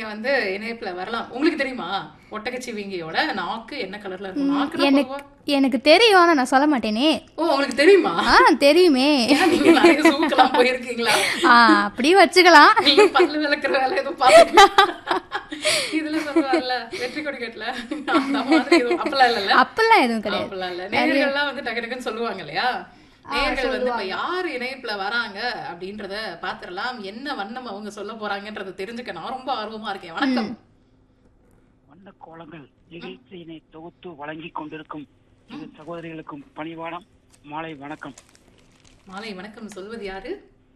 நீங்க வந்து இணைப்புல வரலாம் உங்களுக்கு தெரியுமா ஒட்டகச்சிவிங்கியோட நாக்கு என்ன கலர்ல இருக்கும் நாக்கு எனக்கு எனக்கு தெரியும் ஆனா நான் சொல்ல மாட்டேனே ஓ உங்களுக்கு தெரியுமா ஆ தெரியுமே ஏன் நீங்க நிறைய சூக்கெல்லாம் போயிருக்கீங்களா ஆ அப்படி வச்சுக்கலாம் நீங்க பல்லு விளக்குற வேலை எதுவும் பாத்துக்கீங்களா இதுல சொல்லுவாங்கல்ல வெற்றி கொடி கட்டல அந்த மாதிரி எதுவும் அப்பெல்லாம் இல்லல்ல அப்பெல்லாம் எதுவும் கிடையாது அப்பெல்லாம் இல்ல நேர்கள்லாம் வந்து டக்கு டக்குன்னு சொல்லுவாங்க இல்லையா நேர்கள் வந்து இப்ப யார் இணைப்புல வராங்க அப்படின்றத பாத்திரலாம் என்ன வண்ணம் அவங்க சொல்ல போறாங்கன்றத தெரிஞ்சுக்க நான் ரொம்ப ஆர்வமா இருக்கேன் வணக்கம் வண்ண கோலங்கள் நிகழ்ச்சியினை தொகுத்து வழங்கிக் கொண்டிருக்கும் இரு சகோதரிகளுக்கும் பணிவான மாலை வணக்கம் மாலை வணக்கம் சொல்வது யாரு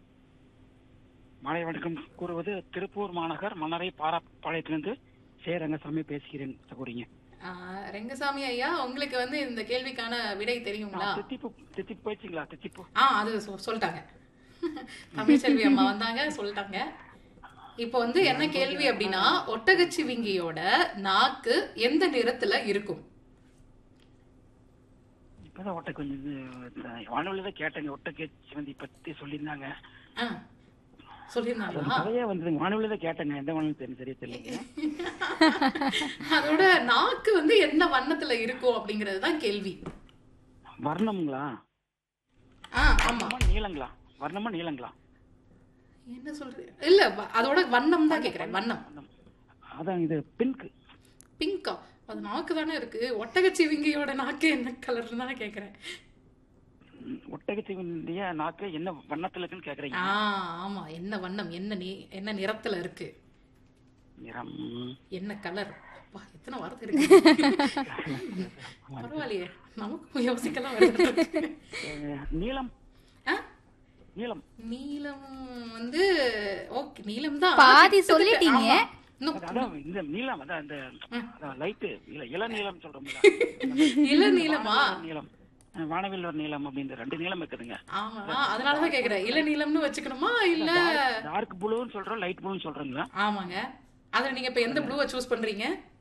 மாலை வணக்கம் கூறுவது திருப்பூர் மாநகர் மன்னரை பாராப்பாளையத்திலிருந்து சே ரங்கசாமி பேசுகிறேன் சகோதரிங்க ஆஹ், ரெங்கசாமி ஐயா உங்களுக்கு வந்து இந்த கேள்விக்கான விடை தெரியுங்களா தித்திப்பு தித்திப்பு போயிடுச்சுங்களா தித்திப்பு ஆ அது சொ- சொல்லிட்டாங்க தமிழ்ச்செல்வி அம்மா வந்தாங்க சொல்லிட்டாங்க இப்போ வந்து என்ன கேள்வி அப்படின்னா ஒட்டகச்சிவிங்கியோட நாக்கு எந்த நிறத்துல இருக்கும் இப்பதான் ஒட்டை கொஞ்சம் வானொலியில தான் கேட்டேங்க ஒட்டக்கே சிவந்தி பத்தி சொல்லியிருந்தாங்க ஆ, அது சொல்லியிருந்தாங்களா நிறைய வந்தது வானொலியில தான் கேட்டேங்க எந்த வானொலி தெரியும் சரியா தெரியல அதோட நாக்கு வந்து எந்த வண்ணத்துல இருக்கும் அப்படிங்கிறது தான் கேள்வி வர்ணம்ங்களா ஆ ஆமா வர்ணமா நீளங்களா வர்ணமா நீளங்களா என்ன சொல்றீங்க இல்ல வ- அதோட வண்ணம் தான் கேக்குறேன் வண்ணம் வர்ணம். அதான் இது பிங்க் பிங்கா அது நாக்கு தானே இருக்கு ஒட்டகச்சிவிங்கியோட நாக்கு என்ன கலர்னு தானே கேக்குறேன் ஒட்டகச்சிவனுடைய நாக்கு என்ன வண்ணத்துல இருக்குன்னு கேக்குறீங்க ஆ ஆமா என்ன வண்ணம் என்ன நீ என்ன நிறத்துல இருக்கு நிறம் என்ன கலர் அப்பா எத்தனை வார்த்தை இருக்கு பரவாயில்லையே நமக்கும் யோசிக்கலாம் வருது அஹ், நீலம் ஆ? நீலம் நீலம் வந்து ஓகே நீலம் தான் பாதி சொல்லிட்டீங்க. இன்னும் அது- அதான் இந்த நீலம் அதான் இந்த அதான் லைட்டு இல்ல இள நீலம் சொல்றோம்ல இள நீலமா வானவில் நீலம் அஹ், வானவில் ஒரு நீலம் அப்படின்னு ரெண்டு நீலம் இருக்குதுங்க ஆமா அதனாலதான் கேக்குறேன் இள நீலம்னு வச்சுக்கணுமா இல்ல டார்க் ப்ளூன்னு சொல்றோம் லைட் ப்ளூன்னு சொல்றோங்களா ஆமாங்க அதுல நீங்க இப்ப எந்த ப்ளூவை சூஸ் பண்றீங்க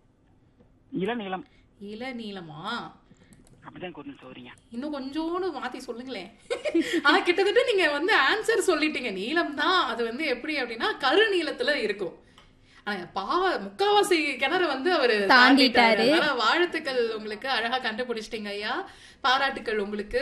இள நீலம் இள நீலமா அப்படிதான் கொஞ்சம் சொல்றீங்க இன்னும் கொஞ்சோண்டு மாத்தி சொல்லுங்களேன் ஆனா கிட்டத்தட்ட நீங்க வந்து ஆன்சர் சொல்லிட்டீங்க நீலம் தான் அது வந்து எப்படி அப்படின்னா கரு நீளத்துல இருக்கும் ஆனா பாவ முக்காவாசி கிணறு வந்து அவரு தாண்டிட்டாரு. தாண்டிட்டாரு அதனால வாழ்த்துக்கள் உங்களுக்கு அழகா கண்டுபிடிச்சிட்டீங்க ஐயா பாராட்டுக்கள் உங்களுக்கு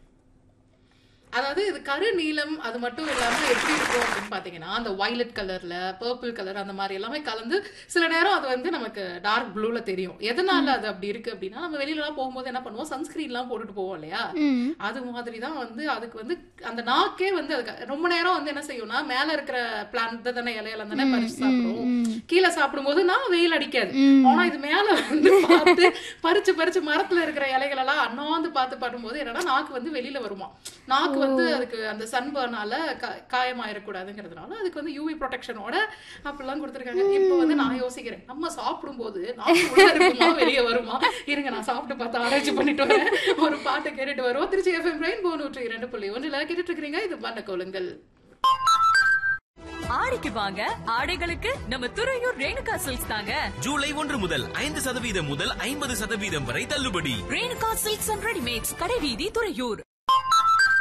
அதாவது இது கரு நீலம் அது மட்டும் இல்லாம எப்படி இருக்கும் அப்படின்னு பாத்தீங்கன்னா அந்த வயலட் கலர்ல பர்பிள் கலர் அந்த மாதிரி எல்லாமே கலந்து சில நேரம் அது வந்து நமக்கு டார்க் ப்ளூல தெரியும் எதனால அது அப்படி இருக்கு அப்படின்னா நம்ம வெளியில எல்லாம் போகும்போது என்ன பண்ணுவோம் சன்ஸ்கிரீன் எல்லாம் போட்டுட்டு போவோம் இல்லையா ம் அது மாதிரி தான் வந்து அதுக்கு வந்து அந்த நாக்கே வந்து அதுக்கு ரொம்ப நேரம் வந்து என்ன செய்யும்னா மேல இருக்கிற பிளான்ட் தானே இலையில தானே பறிச்சு சாப்பிடுவோம் கீழே சாப்பிடும்போது நான் வெயில் அடிக்காது ம். ஆனா இது மேல வந்து பார்த்து பறிச்சு பறிச்சு மரத்துல இருக்கிற இலைகள் எல்லாம் அண்ணாந்து பார்த்து படும்போது என்னன்னா நாக்கு வந்து வெளியில வருமா நாக்கு வந்து அதுக்கு அந்த சன்பர்னால காயமாயிடக்கூடாதுங்கிறதுனால அதுக்கு வந்து யூவி ப்ரொடெக்ஷனோட அப்படிலாம் கொடுத்துருக்காங்க இப்போ வந்து நான் யோசிக்கிறேன் நம்ம சாப்பிடும்போது நாக்கு உள்ள இருக்குமா வெளியே வருமா இருங்க நான் சாப்பிட்டு பார்த்து ஆராய்ச்சி பண்ணிட்டு வரேன் ஒரு பாட்டை கேட்டுட்டு வருவோம் திருச்சி எஃப்எம் ரெயின்போ நூற்றி இரண்டு புள்ளி ஒன்றுல கேட்டுட்டு இருக்கிறீங்க இது பண்ண கோலுங்கள் ஆடிக்கு வாங்க ஆடைகளுக்கு நம்ம துறையூர் ரேணுகா சில்க்ஸ் தாங்க ஜூலை ஒன்று முதல் ஐந்து சதவீதம் முதல் ஐம்பது சதவீதம் வரை தள்ளுபடி ரேணுகா சில்க்ஸ் அண்ட் ரெடிமேட்ஸ் கடைவீதி துறையூர்